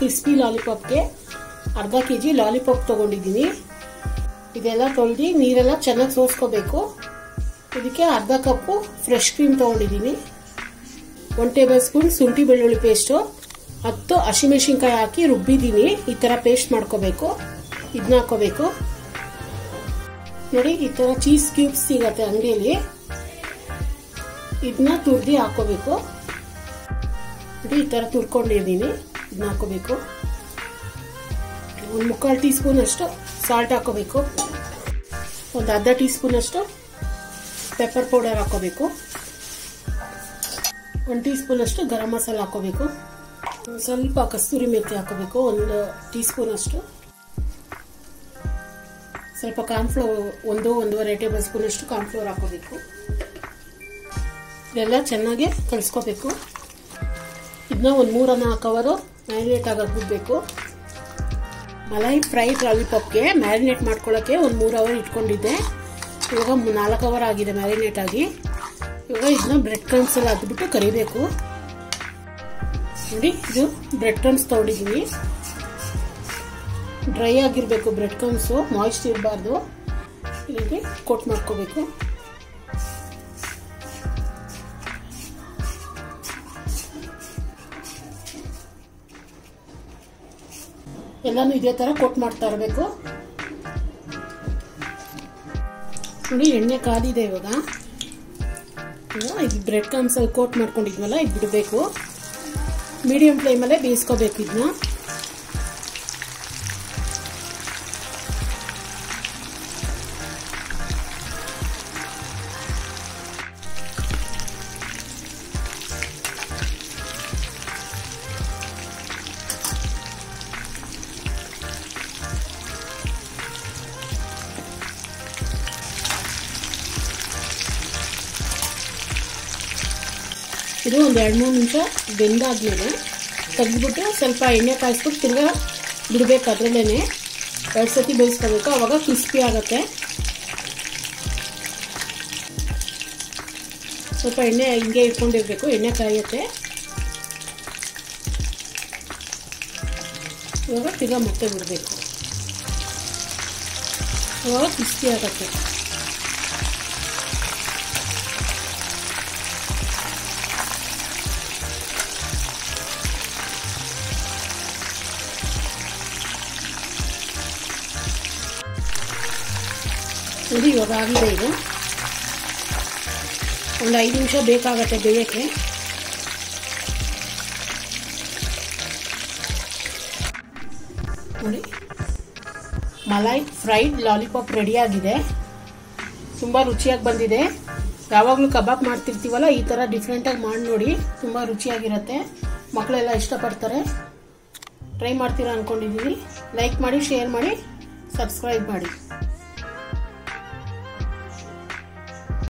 crispy ಲಾಲಿಪಾಪ್ಗೆ ಅರ್ಧ K G lollipop ತೊಗೊಂಡಿದ್ದೀನಿ ಇದೆಲ್ಲ ತೊಳೆದು ನೀರೆಲ್ಲ ಚೆನ್ನಾಗಿ ಸೋಸ್ಕೋಬೇಕು ಇದಕ್ಕೆ ಅರ್ಧ ಕಪ್ಪು ಫ್ರೆಶ್ ಕ್ರೀಮ್ ತೊಗೊಂಡಿದ್ದೀನಿ ಒನ್ ಟೇಬಲ್ ಸ್ಪೂನ್ ಶುಂಠಿ ಬೆಳ್ಳುಳ್ಳಿ ಪೇಸ್ಟು ಹತ್ತು ಹಸಿಮೆಣಸಿನ್ಕಾಯಿ ಹಾಕಿ ರುಬ್ಬಿದ್ದೀನಿ ಈ ಥರ ಪೇಸ್ಟ್ ಮಾಡ್ಕೋಬೇಕು ಇದನ್ನ ಹಾಕೋಬೇಕು ನೋಡಿ ಈ ಥರ ಚೀಸ್ ಕ್ಯೂಬ್ಸ್ ಸಿಗತ್ತೆ ಅಂಗಡಿಯಲ್ಲಿ ಇದನ್ನ ತುರ್ದಿ ಹಾಕೋಬೇಕು ನೋಡಿ ಈ ಥರ ತುರ್ಕೊಂಡಿದ್ದೀನಿ ಇದನ್ನ ಹಾಕೋಬೇಕು ಒಂದು ಮುಕ್ಕಾಲು ಟೀ ಸ್ಪೂನ್ ಅಷ್ಟು ಸಾಲ್ಟ್ ಹಾಕೋಬೇಕು ಒಂದು ಅರ್ಧ ಟೀ ಸ್ಪೂನ್ ಅಷ್ಟು ಪೆಪ್ಪರ್ ಪೌಡರ್ ಹಾಕೋಬೇಕು ಒಂದು ಟೀ ಸ್ಪೂನ್ ಅಷ್ಟು ಗರಂ ಮಸಾಲ ಹಾಕೋಬೇಕು ಸ್ವಲ್ಪ ಕಸ್ತೂರಿ ಮೆಥಿ ಹಾಕೋಬೇಕು ಒಂದು ಟೀ ಸ್ಪೂನ್ ಅಷ್ಟು ಸ್ವಲ್ಪ ಕಾರ್ನ್ಫ್ಲೋರ್ ಒಂದು ಒಂದೂವರೆ ಟೇಬಲ್ ಸ್ಪೂನ್ ಅಷ್ಟು ಕಾರ್ನ್ಫ್ಲೋರ್ ಹಾಕೋಬೇಕು ಇದೆಲ್ಲ ಚೆನ್ನಾಗಿ ಕಲಿಸ್ಕೋಬೇಕು ಇದನ್ನ ಒಂದು ಮೂರ ನಾಲ್ಕು ಅವರು ಮ್ಯಾರಿನೇಟ್ ಆಗಕ್ಕೆ ಬಿಡಬೇಕು ಮಲೈ ಫ್ರೈಡ್ ಲಾಲಿಪಾಪ್ಗೆ ಮ್ಯಾರಿನೇಟ್ ಮಾಡ್ಕೊಳ್ಳೋಕ್ಕೆ ಒಂದು ಮೂರು ಅವರ್ ಇಟ್ಕೊಂಡಿದ್ದೆ ಇವಾಗ ನಾಲ್ಕು ಅವರ್ ಆಗಿದೆ ಮ್ಯಾರಿನೇಟ್ ಆಗಿ ಇವಾಗ ಇದನ್ನ ಬ್ರೆಡ್ ಕ್ರಮ್ಸ್ ಎಲ್ಲ ಹಾಕ್ಬಿಟ್ಟು ಕರಿಬೇಕು ನೋಡಿ ಇದು ಬ್ರೆಡ್ ಕ್ರಮ್ಸ್ ತೊಗೊಂಡಿದ್ದೀನಿ ಡ್ರೈ ಆಗಿರಬೇಕು ಬ್ರೆಡ್ ಕ್ರಮ್ಸು ಮಾಯ್ಸ್ಟ್ ಇರಬಾರ್ದು ಇಲ್ಲಿಗೆ ಕೋಟ್ ಮಾಡ್ಕೋಬೇಕು ಎಲ್ಲಾನು ಇದೇ ತರ ಕೋಟ್ ಮಾಡ್ತಾ ಇರಬೇಕು ನೋಡಿ ಎಣ್ಣೆ ಕಾದಿದೆ ಇವಾಗ ಇದು ಬ್ರೆಡ್ ಕ್ರಮ್ಸ್ ಅಲ್ಲಿ ಕೋಟ್ ಮಾಡ್ಕೊಂಡಿದ್ವಲ್ಲ ಇದು ಬಿಡಬೇಕು ಮೀಡಿಯಂ ಫ್ಲೇಮಲ್ಲೇ ಬೇಯಿಸ್ಕೋಬೇಕು ಇದನ್ನ ಇದು ಒಂದು ಎರಡು ಮೂರು ನಿಮಿಷ ಬೆಂದಾದ್ಮೇಲೆ ತೆಗೆದ್ಬಿಟ್ಟು ಸ್ವಲ್ಪ ಎಣ್ಣೆ ಕಾಯಿಸ್ಬಿಟ್ಟು ತಿರ್ಗಾ ಬಿಡಬೇಕು ಅದರಲ್ಲೇ ಎರಡು ಸತಿ ಬೇಯಿಸ್ಕೋಬೇಕು ಅವಾಗ ಕ್ರಿಸ್ಪಿ ಆಗುತ್ತೆ ಸ್ವಲ್ಪ ಎಣ್ಣೆ ಹಿಂಗೆ ಇಟ್ಕೊಂಡಿರ್ಬೇಕು ಎಣ್ಣೆ ಕಾಯುತ್ತೆ ಇವಾಗ ತಿರ್ಗಾ ಮತ್ತೆ ಬಿಡಬೇಕು ಇವಾಗ ಕ್ರಿಸ್ಪಿ ಆಗುತ್ತೆ ನೋಡಿ ಇವಾಗ ಆಗಿದೆ ಇದು ಒಂದು ಐದು ನಿಮಿಷ ಬೇಕಾಗತ್ತೆ ಬೇಯಕ್ಕೆ ನೋಡಿ ಮಲಾಯ್ ಫ್ರೈಡ್ ಲಾಲಿಪಾಪ್ ರೆಡಿ ಆಗಿದೆ ತುಂಬ ರುಚಿಯಾಗಿ ಬಂದಿದೆ ಯಾವಾಗಲೂ ಕಬಾಬ್ ಮಾಡ್ತಿರ್ತೀವಲ್ಲ ಈ ಥರ ಡಿಫ್ರೆಂಟಾಗಿ ಮಾಡಿ ನೋಡಿ ತುಂಬ ರುಚಿಯಾಗಿರುತ್ತೆ ಮಕ್ಕಳೆಲ್ಲ ಇಷ್ಟಪಡ್ತಾರೆ ಟ್ರೈ ಮಾಡ್ತೀರಾ ಅಂದ್ಕೊಂಡಿದ್ದೀನಿ ಲೈಕ್ ಮಾಡಿ ಶೇರ್ ಮಾಡಿ ಸಬ್ಸ್ಕ್ರೈಬ್ ಮಾಡಿ